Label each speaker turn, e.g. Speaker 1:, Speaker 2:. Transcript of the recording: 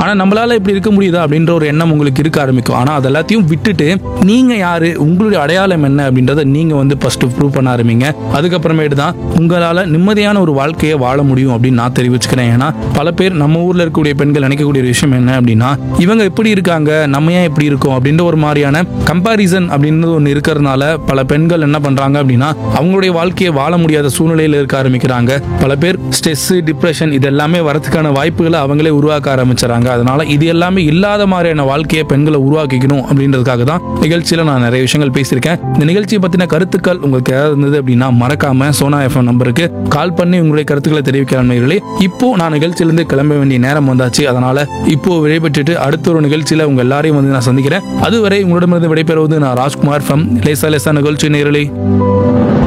Speaker 1: ஆனால் நம்மளால இப்படி இருக்க முடியுதா அப்படின்ற ஒரு எண்ணம் உங்களுக்கு இருக்க ஆரம்பிக்கும் ஆனால் அது எல்லாத்தையும் விட்டுட்டு நீங்கள் யாரு உங்களுடைய அடையாளம் என்ன அப்படின்றத நீங்கள் வந்து ஃபர்ஸ்ட் ப்ரூவ் பண்ண ஆரம்பிங்க அதுக்கப்புறமேட்டு தான் உங்களால் நிம்மதியான ஒரு வாழ்க்கையை வாழ முடியும் அப்படின்னு நான் தெரிவிச்சுக்கிறேன் ஏன்னா பல பேர் நம்ம ஊரில் இருக்கக்கூடிய பெண்கள் நினைக்கக்கூடிய ஒரு விஷயம் என்ன அப்படின்னா இவங்க எப்படி இருக்காங்க நம்ம ஏன் இப்படி இருக்கோம் அப்படின்ற ஒரு மாதிரியான கம்பாரிசன் அப்படின்றது ஒன்று இருக்கிறதுனால பல பெண்கள் என்ன பண்ணுறாங்க அப்படின்னா அவங்களுடைய வாழ்க்கையை வாழ முடியாத சூழ்நிலையில் இருக்க ஆரம்பிக்கிறாங்க பல பேர் ஸ்ட்ரெஸ் டிப்ரெஷன் இது எல்லாமே வரதுக்கான வாய்ப்புகளை அவங்களே உருவாக்க ஆரம்பிச்சுறாங்க அதனால இது எல்லாமே இல்லாத மாதிரியான வாழ்க்கையை பெண்களை உருவாக்கிக்கணும் அப்படின்றதுக்காக தான் நிகழ்ச்சியில் நான் நிறைய விஷயங்கள் பேசியிருக்கேன் இந்த நிகழ்ச்சியை பற்றின கருத்துக்கள் உங்களுக்கு ஏதாவது இருந்தது அப்படின்னா மறக்காம சோனா எஃப்எம் நம்பருக்கு கால் பண்ணி உங்களுடைய கருத்துக்களை தெரிவிக்கலாம் நேயர்களே இப்போ நான் நிகழ்ச்சியிலிருந்து கிளம்ப வேண்டிய நேரம் வந்தாச்சு அதனால இப்போ விடைபெற்றுட்டு அடுத்த ஒரு நிகழ்ச்சியில உங்க எல்லாரையும் வந்து நான் சந்திக்கிறேன் அதுவரை உங்களிடமிருந்து விடைபெறுவது நான் ராஜ்குமார் ஃப்ரம் லேசா லேசா நிகழ்ச்சி நேரலை